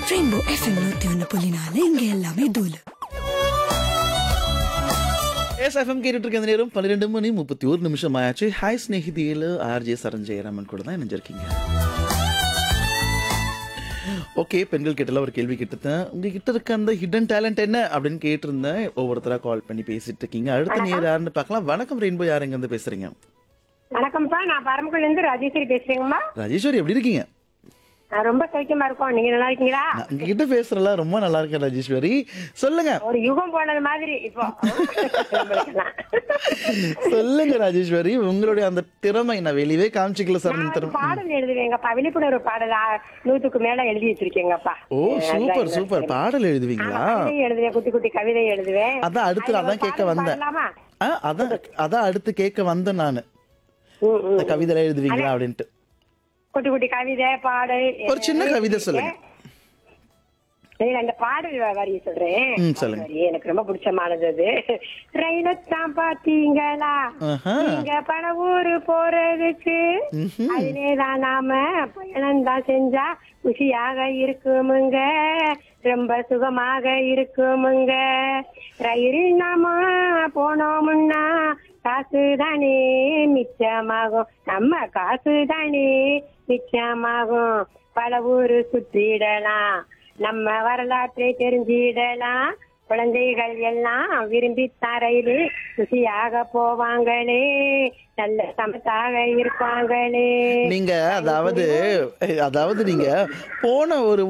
Rainbow FM நூத்தி ஒன்னு புள்ளி நாலு இங்க எல்லாமே தூளு எஸ்எஃப்எம் கேட்டுட்டு இருக்க இந்த நேரம் பன்னிரெண்டு மணி முப்பத்தி ஒரு நிமிஷம் ஆயாச்சு ஹாய் ஸ்நேகிதியில் ஆர்ஜே சரஞ்சயராமன் கூட தான் இணைஞ்சிருக்கீங்க ஓகே பெண்கள் கிட்டலாம் ஒரு கேள்வி கேட்டுத்தேன் உங்ககிட்ட இருக்க அந்த ஹிடன் டேலண்ட் என்ன அப்படின்னு கேட்டிருந்தேன் ஒவ்வொருத்தரா கால் பண்ணி பேசிட்டு இருக்கீங்க அடுத்த நேர் யாருன்னு பார்க்கலாம் வணக்கம் ரெயின்போ யாருங்க இருந்து பேசுறீங்க வணக்கம்ப்பா நான் பரமக்குள்ள இருந்து ராஜேஸ்வரி பேசுறேங்கம்மா ராஜேஸ்வரி எப்படி இருக்கீங்க நான் ரொம்ப சௌக்கியமா இருக்கோம் நீங்க நல்லா இருக்கீங்களா நான் உங்ககிட்ட பேசுறல ரொம்ப நல்லா இருக்கேன் ராஜேஸ்வரி சொல்லுங்க ஒரு யுகம் போனது மாதிரி இப்போ நம்மளுக்கெல்லாம். சொல்லுங்க ராஜேஸ்வரி உங்களுடைய அந்த திறமை நான் வெளியவே காமிச்சிக்கல சார் நான் இந்த ஒரு திறமை பாடல் எழுதுவேங்கப்பா விழிப்புணர்வு பாடல் ஆ, நூத்துக்கு மேல எழுதி வச்சிருக்கேங்கப்பா ஓ சூப்பர் சூப்பர் பாடல் எழுதுவீங்களா கவிதை எழுதுவேன் குட்டி குட்டி கவிதை எழுதுவேன் அதான் அடுத்து அதுல அதான் ஒரு கேட்க பாடல் வந்தேன் பாடலாமா? ஆ, அதான் அதான் அடுத்து கேட்க வந்தேன் நானு ம், ம். இந்த கவிதை எழுதுவீங்களா அப்படின்ட்டு குட்டி குட்டி கவிதை பாடல் ஒரு சின்ன கவிதை சொல்லுங்க சரி அந்த பாடல் வ- வரி சொல்றேன் ம், சொல்லுங்க. வரி எனக்கு ரொம்ப பிடிச்சமானது அது ரயிலத்தான் பாத்தீங்களா ஆஹா. நீங்க பல ஊரு போறதுக்கு ம்ஹும். அதிலேதான் நாம பயணம் தான் செஞ்சா குஷியாக இருக்குமுங்க ரொம்ப சுகமாக இருக்குமுங்க ரயிலில் நாம போனோம்னா காசு தானே மிச்சமாகும் நம்ம காசு தானே மிச்சமாகும் பல ஊரு சுற்றிடலாம் நம்ம வரலாற்றை தெரிஞ்சிடலாம் குழந்தைகள் எல்லாம் விரும்பி தரையிலே குஷியாக போவாங்களே நல்ல சமத்தாக இருப்பாங்களே நீங்க அதாவது அதாவது நீங்க போன ஒரு